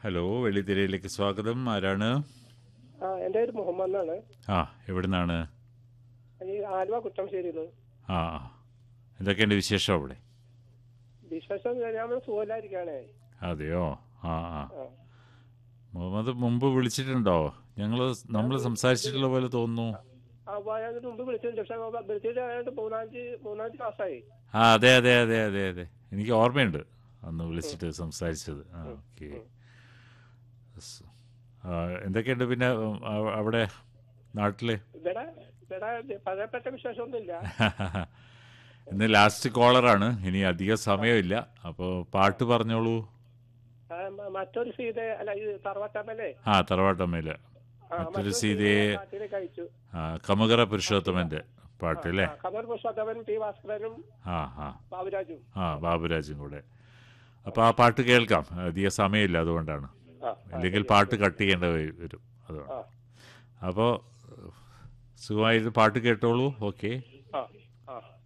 Hello വെള്ളിത്തിരയിലേക്ക് സ്വാഗതം ആരാണ് ആ എൻ്റെ പേര് മുഹമ്മദ് എന്നാണ് ആ എവിടുന്നാണ് ഈ ആലുവ കുട്ടംശ്ശേരിന്ന് ആ ആ. എന്തൊക്കെയുണ്ട് വിശേഷം അവിടെ വിശേഷം ഞാൻ സുഖമില്ലായിരിക്കാണേ അതെയോ ആ ആ ആ. മുഹമ്മദ് മുമ്പ് വിളിച്ചിട്ടുണ്ടോ ഞങ്ങൾ നമ്മൾ സംസാരിച്ചിട്ടുള്ള പോലെ തോന്നുന്നു ആ അപ്പോൾ അതിന് മുമ്പ് വിളിച്ചിട്ടുണ്ട് പക്ഷെ വിളിച്ചിട്ട് ഏതാണ്ട് മൂന്നാഞ്ച് മൂന്നാഞ്ച് മാസമായി ആ അതെ അതെ അതെ അതെ അതെ എനിക്ക് ഓർമ്മയുണ്ട് അന്ന് വിളിച്ചിട്ട് സംസാരിച്ചത് ആ ഓക്കെ എന്തൊക്കെയുണ്ട് പിന്നെ ഉം, അവ- അവിടെ നാട്ടിൽ ഇവിടെ ഇവിടെ പഴയപ്പെട്ട വിശേഷമൊന്നുമില്ല ഇന്ന് ലാസ്റ്റ് കോളറാണ് ഇനി അധികം സമയമില്ല അപ്പോൾ പാട്ട് പറഞ്ഞോളൂ ആ, മ- മറ്റൊരു സീത അല്ല ഇത് തറവാട്ടമ്മല്ലേ ആ തറവാട്ടമ്മയില് ആ, മറ്റൊരു മറ്റൊരു സീതയെ പാട്ടിനെ കഴിച്ചു ആ, കമകറ പുരുഷോത്തമന്റെ പാട്ട് അല്ലേ ആ, കമർ പുരുഷോത്തമൻ പി ഭാസ്കരനും ആ ആ ബാബുരാജും ആ ബാബുരാജും കൂടെ അപ്പോൾ ആ പാട്ട് കേൾക്കാം അധികം സമയമില്ല അതുകൊണ്ടാണ് ആ, ഇല്ലെങ്കിൽ പാട്ട് കട്ട് ചെയ്യേണ്ട വ- വരും അതുകൊണ്ട് ആ അപ്പോൾ സുഖമായിട്ട് പാട്ട് കേട്ടോളൂ ഓക്കെ ആ ആ